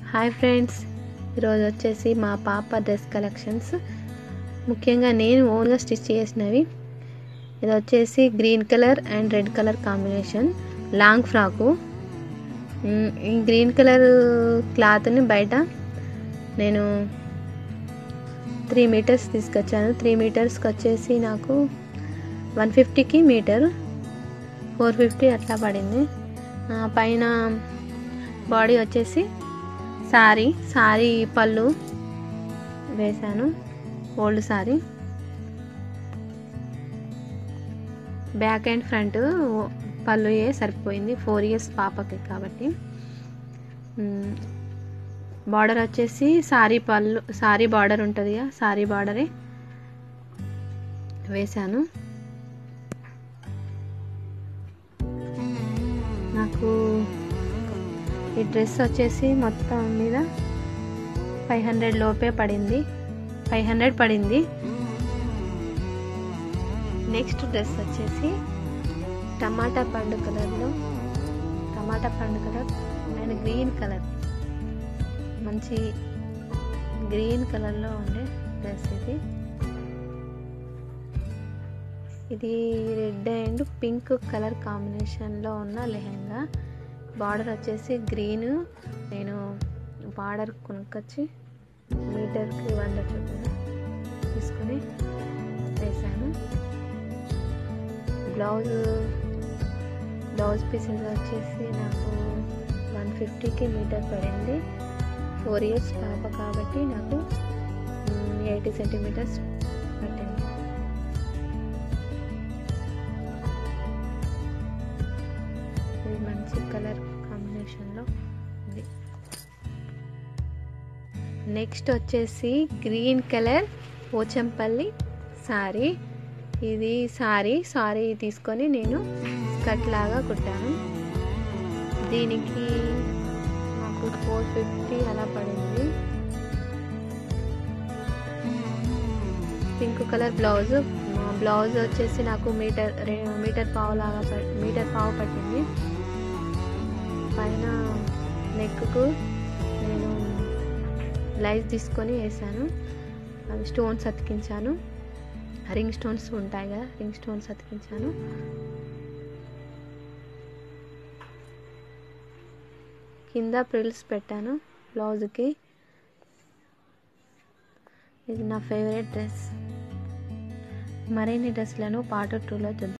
hi friends ఈరోజు వచ్చేసి మా పాప డ్రెస్ కలెక్షన్స్ ముఖ్యంగా నేను ఓన్గా స్టిచ్ చేసినవి ఇది వచ్చేసి green colour and red colour combination long frock మ్, ఈ గ్రీన్ కలర్ క్లాత్ని బయట నేను త్రీ మీటర్స్ తీసుకొచ్చాను త్రీ మీటర్స్కి వచ్చేసి నాకు వన్ ఫిఫ్టీకి మీటర్ ఫోర్ ఫిఫ్టీ అట్లా పడింది ఆ, పైన బాడీ వచ్చేసి సారీ సారీ పళ్ళు వేశాను old sari back and front పళ్ళు ఏ సరిపోయింది ఫోర్ ఇయర్స్ పాపకి కాబట్టి బార్డర్ వచ్చేసి సారీ పళ్ళు సారీ బార్డర్ ఉంటుంది కదా సారీ బార్డరే వేశాను నాకు ఈ డ్రెస్ వచ్చేసి మొత్తం మీద ఫైవ్ హండ్రెడ్ లోపే పడింది ఫైవ్ హండ్రెడ్ పడింది నెక్స్ట్ డ్రెస్ వచ్చేసి టమాటా పండు కలర్లో టమాటా పండు కలర్ అండ్ గ్రీన్ కలర్ మంచి గ్రీన్ కలర్లో ఉండే డ్రెస్ ఇది ఇది రెడ్ అండ్ పింక్ కలర్ కాంబినేషన్లో ఉన్న లెహెంగా బార్డర్ వచ్చేసి గ్రీన్ నేను బార్డర్ కొనుక్కొచ్చి మీటర్కి వంద చొప్పున తీసుకొని వేసాను బ్లౌజ్ బ్లౌజ్ పీసెస్ వచ్చేసి నాకు వన్ ఫిఫ్టీకి మీటర్ పడింది ఫోర్ ఇయర్స్ పాప కాబట్టి నాకు ఎయిటీ సెంటీమీటర్స్ పట్టింది ఇది మంచి కలర్ కాంబినేషన్లో ఉంది నెక్స్ట్ వచ్చేసి గ్రీన్ కలర్ పోచంపల్లి సారీ ఇది సారీ సారీ తీసుకొని నేను స్కర్ట్ లాగా కుట్టాను దీనికి నాకు ఫోర్ ఫిఫ్టీ అలా పడింది పింక్ కలర్ బ్లౌజ్ బ్లౌజ్ వచ్చేసి నాకు మీటర్ మీటర్ పావు లాగా మీటర్ పావు పట్టింది పైన నెక్కు నేను లైస్ తీసుకొని వేసాను అవి స్టోన్స్ అతికించాను రింగ్ స్టోన్స్ ఉంటాయి కదా రింగ్ స్టోన్స్ అతికించాను కింద ప్రిల్స్ పెట్టాను బ్లౌజ్కి ఇది నా ఫేవరెట్ డ్రెస్ మరిన్ని డ్రెస్లను పార్ట్ టూలో చూద్దాం